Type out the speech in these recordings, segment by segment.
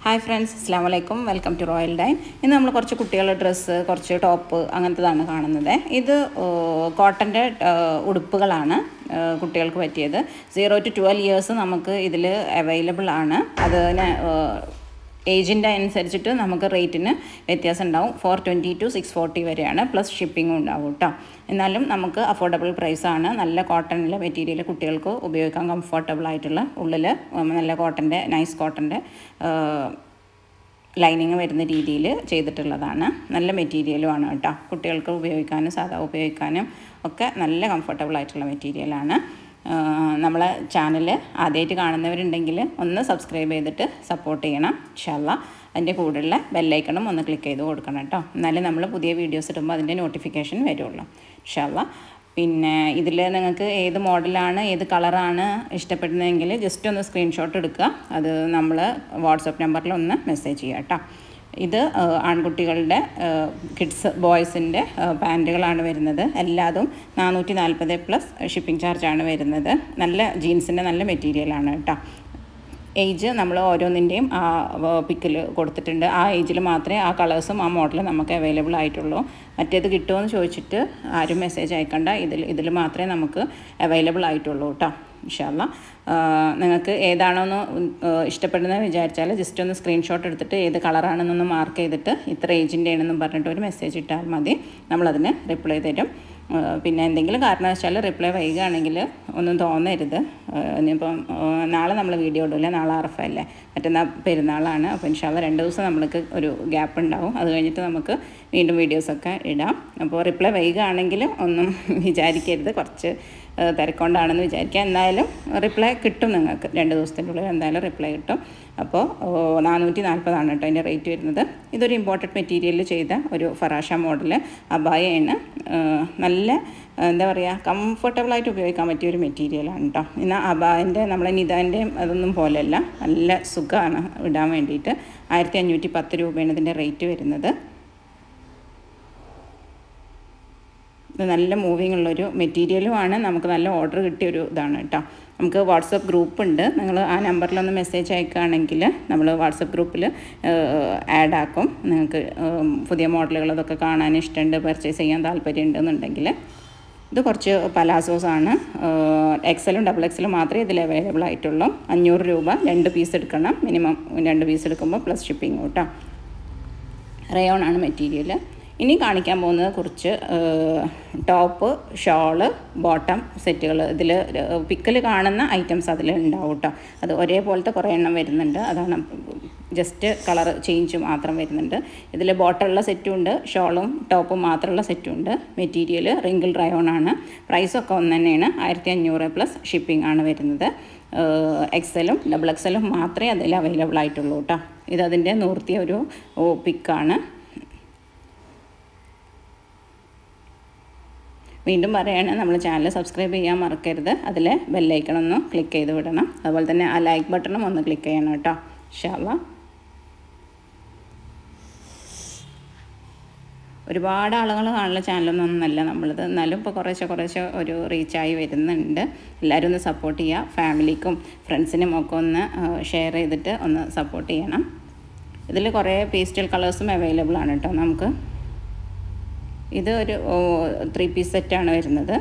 hi friends അസ്സാം വലൈക്കും welcome to royal dine ഇന്ന് നമ്മൾ കുറച്ച് കുട്ടികളുടെ ഡ്രസ്സ് കുറച്ച് ടോപ്പ് അങ്ങനത്തതാണ് കാണുന്നത് ഇത് കോട്ടൻ്റെ ഉടുപ്പുകളാണ് ആ, കുട്ടികൾക്ക് പറ്റിയത് സീറോ ടു ട്വൽവ് ഇയേഴ്സ് നമുക്ക് ഇതിൽ അവൈലബിൾ ആണ് അതിന് ഏജിൻ്റെ അനുസരിച്ചിട്ട് നമുക്ക് റേറ്റിന് വ്യത്യാസം ഉണ്ടാവും four twenty two six forty വരെയാണ് പ്ലസ് ഷിപ്പിങ്ങും ഉണ്ടാവും കേട്ടോ എന്നാലും നമുക്ക് അഫോർഡബിൾ പ്രൈസാണ് നല്ല കോട്ടണിലെ മെറ്റീരിയൽ കുട്ടികൾക്ക് ഉപയോഗിക്കാൻ കംഫർട്ടബിൾ ആയിട്ടുള്ള ഉള്ളിൽ നല്ല കോട്ടൻ്റെ നൈസ് കോട്ടൻ്റെ ലൈനിങ് വരുന്ന രീതിയിൽ ചെയ്തിട്ടുള്ളതാണ് നല്ല മെറ്റീരിയലുമാണ് കേട്ടോ കുട്ടികൾക്ക് ഉപയോഗിക്കാനും സാധാ ഉപയോഗിക്കാനും ഒക്കെ നല്ല കംഫർട്ടബിൾ ആയിട്ടുള്ള മെറ്റീരിയലാണ് നമ്മളെ ചാനൽ ആദ്യമായിട്ട് കാണുന്നവരുണ്ടെങ്കിൽ ഒന്ന് സബ്സ്ക്രൈബ് ചെയ്തിട്ട് സപ്പോർട്ട് ചെയ്യണം ഇൻഷാല്ല അതിൻ്റെ കൂടെയുള്ള ബെല്ലൈക്കണും ഒന്ന് ക്ലിക്ക് ചെയ്ത് കൊടുക്കണം കേട്ടോ എന്നാലേ നമ്മൾ പുതിയ വീഡിയോസ് ഇടുമ്പോൾ അതിൻ്റെ നോട്ടിഫിക്കേഷൻ വരുള്ളൂ ഇൻഷാല്ല പിന്നെ ഇതിൽ നിങ്ങൾക്ക് ഏത് മോഡലാണ് ഏത് കളറാണ് ഇഷ്ടപ്പെടുന്നതെങ്കിൽ ജസ്റ്റ് ഒന്ന് സ്ക്രീൻഷോട്ട് എടുക്കുക അത് നമ്മൾ വാട്സപ്പ് നമ്പറിൽ ഒന്ന് മെസ്സേജ് ചെയ്യുക കേട്ടോ ഇത് ആ, ആൺകുട്ടികളുടെ കിഡ്സ് ബോയ്സിൻ്റെ പാൻറ്റുകളാണ് വരുന്നത് എല്ലാതും നാനൂറ്റി നാൽപ്പത് പ്ലസ് ഷിപ്പിംഗ് ചാർജാണ് വരുന്നത് നല്ല ജീൻസിൻ്റെ നല്ല മെറ്റീരിയലാണ് കേട്ടോ ഏജ് നമ്മൾ ഓരോന്നിൻ്റെയും ആ പിക്കിൽ കൊടുത്തിട്ടുണ്ട് ആ ഏജിൽ മാത്രമേ ആ കളേഴ്സും ആ മോഡലും നമുക്ക് അവൈലബിൾ ആയിട്ടുള്ളൂ മറ്റേത് കിട്ടുമോ എന്ന് ചോദിച്ചിട്ട് ആരും മെസ്സേജ് അയക്കണ്ട ഇതിൽ ഇതിൽ മാത്രമേ നമുക്ക് അവൈലബിൾ ആയിട്ടുള്ളൂ കേട്ടോ ഇൻഷാല്ല നിങ്ങൾക്ക് ഏതാണോന്ന് ഇഷ്ടപ്പെടുന്നത് വിചാരിച്ചാൽ ജസ്റ്റ് ഒന്ന് സ്ക്രീൻഷോട്ട് എടുത്തിട്ട് ഏത് കളറാണെന്നൊന്ന് മാർക്ക് ചെയ്തിട്ട് ഇത്ര ഏജിൻ്റെ ആണെന്നും പറഞ്ഞിട്ട് ഒരു മെസ്സേജ് ഇട്ടാൽ മതി നമ്മളതിന് റിപ്ലൈ തരും ആ, പിന്നെ എന്തെങ്കിലും കാരണവശാൽ റിപ്ലൈ വൈകുകയാണെങ്കിൽ ഒന്നും തോന്നരുത് ആ, ഇനിയിപ്പം ആ, നാളെ നമ്മൾ വീഡിയോ ഇടില്ല നാളെ അറഫല്ലേ മറ്റന്നാൾ പെരുന്നാളാണ് അപ്പോൾ ഇൻഷാല്ല രണ്ട് ദിവസം നമ്മൾക്ക് ഒരു ഗ്യാപ്പ് ഉണ്ടാവും അത് കഴിഞ്ഞിട്ട് നമുക്ക് വീണ്ടും വീഡിയോസൊക്കെ ഇടാം അപ്പോൾ റിപ്ലൈ വൈകുകയാണെങ്കിൽ ഒന്നും വിചാരിക്കരുത് കുറച്ച് ആ, തിരക്കൊണ്ടാണെന്ന് വിചാരിക്കുക എന്തായാലും റിപ്ലൈ കിട്ടും നിങ്ങൾക്ക് രണ്ട് ദിവസത്തിൻ്റെ ഉള്ളിൽ എന്തായാലും റിപ്ലൈ കിട്ടും അപ്പോൾ നാനൂറ്റി നാൽപ്പതാണ് കേട്ടോ അതിൻ്റെ റേറ്റ് വരുന്നത് ഇതൊരു ഇമ്പോർട്ടൻറ്റ് മെറ്റീരിയലിൽ ചെയ്ത ഒരു ഫറാഷ മോഡൽ അബായയാണ് ആ, നല്ല ആ, എന്താ പറയുക കംഫർട്ടബിളായിട്ട് ഉപയോഗിക്കാൻ പറ്റിയ ഒരു മെറ്റീരിയലാണ് കേട്ടോ എന്നാൽ അബായൻ്റെ നമ്മളെ നിതാൻ്റെയും അതൊന്നും പോലെയല്ല നല്ല സുഖമാണ് ഇടാൻ വേണ്ടിയിട്ട് ആയിരത്തി അഞ്ഞൂറ്റി പത്ത് രൂപയാണ് ഇതിൻ്റെ റേറ്റ് വരുന്നത് ഇത് നല്ല മൂവിങ് ഉള്ളൊരു മെറ്റീരിയലുമാണ് നമുക്ക് നല്ല ഓർഡർ കിട്ടിയൊരു ഇതാണ് കേട്ടോ നമുക്ക് വാട്സപ്പ് ഗ്രൂപ്പ് ഉണ്ട് നിങ്ങൾ ആ നമ്പറിലൊന്ന് മെസ്സേജ് അയക്കുകയാണെങ്കിൽ നമ്മൾ വാട്സപ്പ് ഗ്രൂപ്പിൽ ആഡ് ആക്കും നിങ്ങൾക്ക് ഉം, പുതിയ മോഡലുകൾ അതൊക്കെ കാണാൻ ഇഷ്ടമുണ്ട് പർച്ചേസ് ചെയ്യാൻ താല്പര്യം ഉണ്ടെന്നുണ്ടെങ്കിൽ ഇത് കുറച്ച് പലാസോസ് ആണ് എക്സലും ഡബിൾ എക്സലും മാത്രമേ ഇതിൽ അവൈലബിൾ ആയിട്ടുള്ളൂ അഞ്ഞൂറ് രൂപ രണ്ട് പീസ് എടുക്കണം മിനിമം രണ്ട് പീസ് എടുക്കുമ്പോൾ പ്ലസ് ഷിപ്പിംഗ് കേട്ടോ റയോൺ ആണ് മെറ്റീരിയൽ ഇനി കാണിക്കാൻ പോകുന്നത് കുറച്ച് ടോപ്പ് ഷോള് ബോട്ടം സെറ്റുകൾ ഇതിൽ പിക്കൽ കാണുന്ന ഐറ്റംസ് അതിൽ ഉണ്ടാവും കേട്ടോ അത് ഒരേപോലത്തെ കുറേ എണ്ണം വരുന്നുണ്ട് അതാണ് ജസ്റ്റ് കളർ ചേഞ്ച് മാത്രം വരുന്നുണ്ട് ഇതിൽ ബോട്ടമുള്ള സെറ്റും ഉണ്ട് ഷോളും ടോപ്പും മാത്രമുള്ള സെറ്റും ഉണ്ട് മെറ്റീരിയൽ റിങ്കിൾ റയോൺ ആണ് പ്രൈസൊക്കെ ഒന്ന് തന്നെയാണ് ആയിരത്തി അഞ്ഞൂറ് പ്ലസ് ഷിപ്പിംഗ് ആണ് വരുന്നത് എക്സലും ഡബിൾ എക്സലും മാത്രമേ അതിൽ അവൈലബിൾ ആയിട്ടുള്ളൂ കേട്ടോ ഇതതിൻ്റെ നൂർത്തിയ ഒരു പിക്കാണ് വീണ്ടും പറയുകയാണ് നമ്മൾ ചാനൽ സബ്സ്ക്രൈബ് ചെയ്യാൻ മറക്കരുത് അതിൽ ബെല്ലൈക്കൺ ഒന്ന് ക്ലിക്ക് ചെയ്ത് വിടണം അതുപോലെ തന്നെ ആ ലൈക്ക് ബട്ടണും ഒന്ന് ക്ലിക്ക് ചെയ്യണം കേട്ടോ ഇൻഷാല്ല ഒരുപാട് ആളുകൾ കാണുന്ന ചാനലൊന്നും ഒന്നല്ല നമ്മളിത് എന്നാലും ഇപ്പോൾ കുറേശ്ശെ കുറേശ്ശെ ഒരു റീച്ചായി വരുന്നുണ്ട് എല്ലാവരും ഒന്ന് സപ്പോർട്ട് ചെയ്യുക ഫാമിലിക്കും ഫ്രണ്ട്സിനും ഒക്കെ ഒന്ന് ഷെയർ ചെയ്തിട്ട് ഒന്ന് സപ്പോർട്ട് ചെയ്യണം ഇതിൽ കുറേ പേസ്റ്റൽ കളേഴ്സും അവൈലബിൾ ആണ് കേട്ടോ നമുക്ക് ഇത് ഒരു ത്രീ പീസ് സെറ്റാണ് വരുന്നത്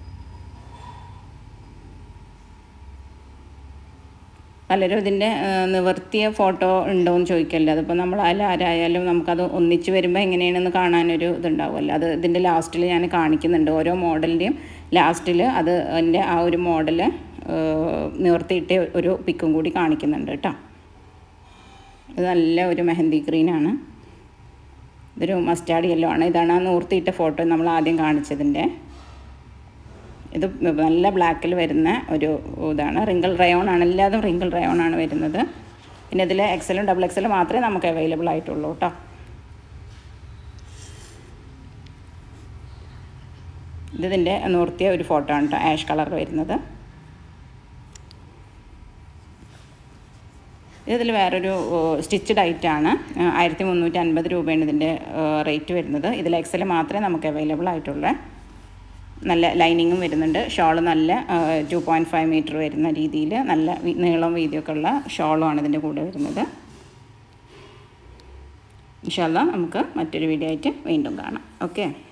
പലരും ഇതിൻ്റെ നിവർത്തിയ ഫോട്ടോ ഉണ്ടോ എന്ന് ചോദിക്കല്ലോ അതിപ്പോൾ നമ്മൾ അതിൽ ആരായാലും നമുക്കത് ഒന്നിച്ച് വരുമ്പോൾ എങ്ങനെയാണെന്ന് കാണാനൊരു ഇതുണ്ടാവുമല്ലോ അത് ഇതിൻ്റെ ലാസ്റ്റിൽ ഞാൻ കാണിക്കുന്നുണ്ട് ഓരോ മോഡലിൻ്റെയും ലാസ്റ്റിൽ അത് അതിൻ്റെ ആ ഒരു മോഡൽ നിവർത്തിയിട്ട് ഒരു പിക്കും കൂടി കാണിക്കുന്നുണ്ട് കേട്ടോ ഇത് നല്ല ഒരു മെഹന്തി ഗ്രീനാണ് ഇതൊരു മസ്റ്റാർഡ് യെല്ലോ ആണ് ഇതാണ് ആ നൂർത്തിയിട്ട ഫോട്ടോ നമ്മൾ ആദ്യം കാണിച്ചതിൻ്റെ ഇത് നല്ല ബ്ലാക്കിൽ വരുന്ന ഒരു ഇതാണ് റിങ്കിൾ റയോൺ ആണ് എല്ലാതും റിങ്കിൾ റയോൺ ആണ് വരുന്നത് പിന്നെ ഇതിൽ എക്സലും ഡബിൾ എക്സലും മാത്രമേ നമുക്ക് അവൈലബിൾ ആയിട്ടുള്ളൂ കേട്ടോ ഇത് ഇതിൻ്റെ നൂർത്തിയ ഒരു ഫോട്ടോ ആണ് കേട്ടോ ആഷ് കളർ വരുന്നത് ഇതിൽ വേറൊരു സ്റ്റിച്ചഡ് ഐറ്റാണ് ആയിരത്തി മുന്നൂറ്റി അൻപത് രൂപയാണ് ഇതിൻ്റെ റേറ്റ് വരുന്നത് ഇതിൽ എക്സൽ മാത്രമേ നമുക്ക് അവൈലബിൾ ആയിട്ടുള്ളൂ നല്ല ലൈനിങ്ങും വരുന്നുണ്ട് ഷോള് നല്ല ടു പോയിൻറ്റ് ഫൈവ് മീറ്റർ വരുന്ന രീതിയിൽ നല്ല വി- നീളവും വീതിയൊക്കെ ഉള്ള ഷോളുമാണ് ഇതിൻ്റെ കൂടെ വരുന്നത് ഇൻഷാല്ല നമുക്ക് മറ്റൊരു വീഡിയോ ആയിട്ട് വീണ്ടും കാണാം ഓക്കെ